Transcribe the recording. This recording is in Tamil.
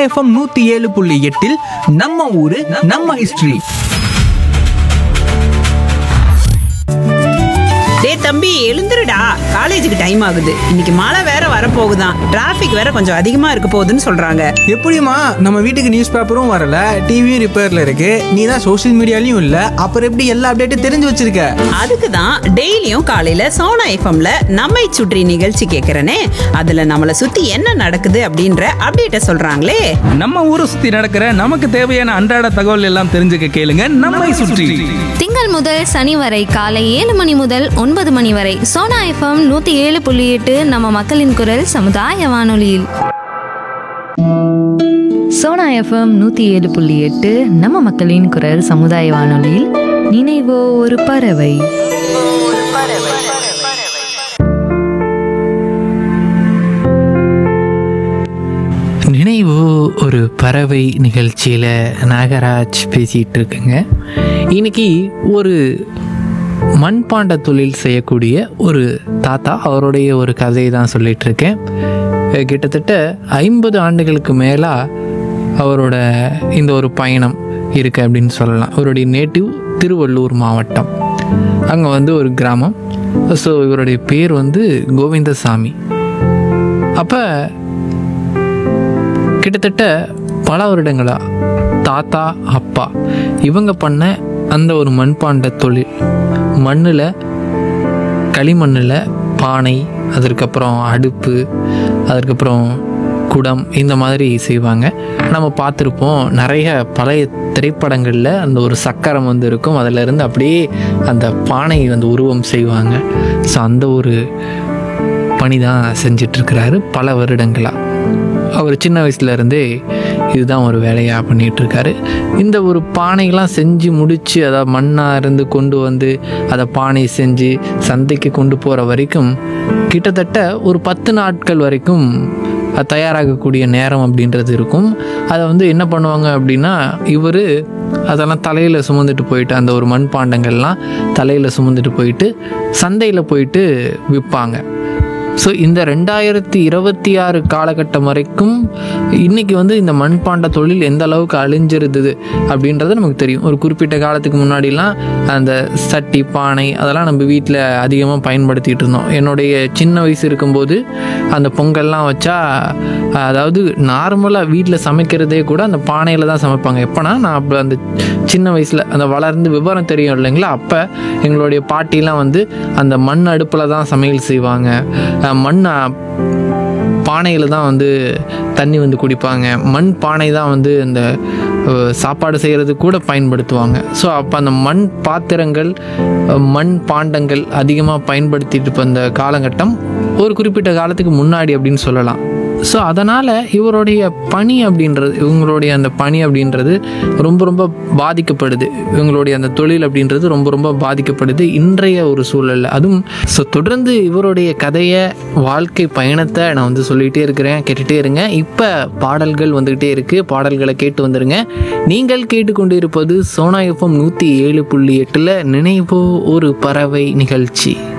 எஃப்எம் நூத்தி ஏழு புள்ளி எட்டில் நம்ம ஊரு நம்ம ஹிஸ்டரி டேய் தம்பி எழுந்துருடா காலேஜுக்கு டைம் ஆகுது இன்னைக்கு மழை வேற வரப்போகுதாம் டிராஃபிக் வேற கொஞ்சம் அதிகமா இருக்க போகுதுன்னு சொல்றாங்க எப்படிம்மா நம்ம வீட்டுக்கு நியூஸ் பேப்பரும் வரல டிவியும் ரிப்பேர்ல இருக்கு நீ தான் சோஷியல் மீடியாலையும் இல்ல அப்புறம் எப்படி எல்லா அப்டேட்டும் தெரிஞ்சு வச்சிருக்க அதுக்கு தான் டெய்லியும் காலையில சோனா எஃப்எம்ல நம்மை சுற்றி நிகழ்ச்சி கேட்கறனே அதுல நம்மளை சுத்தி என்ன நடக்குது அப்படின்ற அப்டேட்ட சொல்றாங்களே நம்ம ஊரை சுத்தி நடக்கிற நமக்கு தேவையான அன்றாட தகவல் எல்லாம் தெரிஞ்சுக்க கேளுங்க நம்மை சுற்றி திங்கள் முதல் சனி வரை காலை ஏழு மணி முதல் ஒன்பது மணி வரை சோனா எஃப்எம் நூத்தி ஏழு புள்ளி எட்டு நம்ம மக்களின் குரல் சமுதாய வானொலியில் சோனா எஃப்எம் நூற்றி ஏழு புள்ளி எட்டு நம்ம மக்களின் குரல் சமுதாய வானொலியில் நினைவோ ஒரு பறவை நினைவு ஒரு பறவை நிகழ்ச்சியில் நாகராஜ் பேசிகிட்டு இருக்குங்க இன்னைக்கு ஒரு மண்பாண்ட தொழில் செய்யக்கூடிய ஒரு தாத்தா அவருடைய ஒரு கதையை தான் சொல்லிட்டு இருக்கேன் அஹ் கிட்டத்தட்ட ஐம்பது ஆண்டுகளுக்கு மேலாக அவரோட இந்த ஒரு பயணம் இருக்குது அப்படின்னு சொல்லலாம் அவருடைய நேட்டிவ் திருவள்ளூர் மாவட்டம் அங்கே வந்து ஒரு கிராமம் ஸோ இவருடைய பேர் வந்து கோவிந்தசாமி அப்போ கிட்டத்தட்ட பல வருடங்களா தாத்தா அப்பா இவங்க பண்ண அந்த ஒரு மண்பாண்ட தொழில் மண்ணில் களிமண்ணில் பானை அதற்கப்புறம் அடுப்பு அதற்கப்புறம் குடம் இந்த மாதிரி செய்வாங்க நம்ம பார்த்துருப்போம் நிறைய பழைய திரைப்படங்களில் அந்த ஒரு சக்கரம் வந்து இருக்கும் அதிலிருந்து அப்படியே அந்த பானை வந்து உருவம் செய்வாங்க ஸோ அந்த ஒரு பணி தான் செஞ்சிட்ருக்கிறாரு பல வருடங்களாக அவர் சின்ன வயசுல இருந்தே இதுதான் ஒரு வேலையாக பண்ணிட்டு இருக்காரு இந்த ஒரு பானைகள்லாம் செஞ்சு முடித்து அதை மண்ணாக இருந்து கொண்டு வந்து அதை பானை செஞ்சு சந்தைக்கு கொண்டு போகிற வரைக்கும் கிட்டத்தட்ட ஒரு பத்து நாட்கள் வரைக்கும் அது தயாராகக்கூடிய நேரம் அப்படின்றது இருக்கும் அதை வந்து என்ன பண்ணுவாங்க அப்படின்னா இவர் அதெல்லாம் தலையில் சுமந்துட்டு போயிட்டு அந்த ஒரு மண்பாண்டங்கள்லாம் தலையில் சுமந்துட்டு போயிட்டு சந்தையில் போயிட்டு விற்பாங்க ஸோ இந்த ரெண்டாயிரத்தி இருபத்தி ஆறு காலகட்டம் வரைக்கும் இன்னைக்கு வந்து இந்த மண்பாண்ட தொழில் எந்த அளவுக்கு அழிஞ்சிருந்தது அப்படின்றது நமக்கு தெரியும் ஒரு குறிப்பிட்ட காலத்துக்கு முன்னாடிலாம் அந்த சட்டி பானை அதெல்லாம் நம்ம வீட்டில் அதிகமாக பயன்படுத்திட்டு இருந்தோம் என்னுடைய சின்ன வயசு இருக்கும்போது அந்த பொங்கல்லாம் வச்சா அதாவது நார்மலாக வீட்டில் சமைக்கிறதே கூட அந்த பானையில் தான் சமைப்பாங்க எப்போனா நான் அப்போ அந்த சின்ன வயசில் அந்த வளர்ந்து விவரம் தெரியும் இல்லைங்களா அப்போ எங்களுடைய பாட்டிலாம் வந்து அந்த மண் அடுப்பில் தான் சமையல் செய்வாங்க அஹ் மண் அஹ், பானையில் தான் வந்து தண்ணி வந்து குடிப்பாங்க மண் பானை தான் வந்து இந்த அஹ், சாப்பாடு செய்கிறது கூட பயன்படுத்துவாங்க ஸோ அப்போ அந்த மண் பாத்திரங்கள் அஹ், மண் பாண்டங்கள் அதிகமாக பயன்படுத்திட்டு இருப்ப அந்த காலகட்டம் ஒரு குறிப்பிட்ட காலத்துக்கு முன்னாடி அப்படின்னு சொல்லலாம் ஸோ அதனால் இவருடைய பணி அப்படின்றது இவங்களுடைய அந்த பணி அப்படின்றது ரொம்ப ரொம்ப பாதிக்கப்படுது இவங்களுடைய அந்த தொழில் அப்படின்றது ரொம்ப ரொம்ப பாதிக்கப்படுது இன்றைய ஒரு சூழலில் அதுவும் ஸோ தொடர்ந்து இவருடைய கதையை வாழ்க்கை பயணத்தை நான் வந்து சொல்லிகிட்டே இருக்கிறேன் கேட்டுகிட்டே இருங்க இப்போ பாடல்கள் வந்துக்கிட்டே இருக்குது பாடல்களை கேட்டு வந்துருங்க நீங்கள் கேட்டுக்கொண்டு இருப்பது சோனா எஃப்எம் நூற்றி ஏழு புள்ளி எட்டில் நினைவோ ஒரு பறவை நிகழ்ச்சி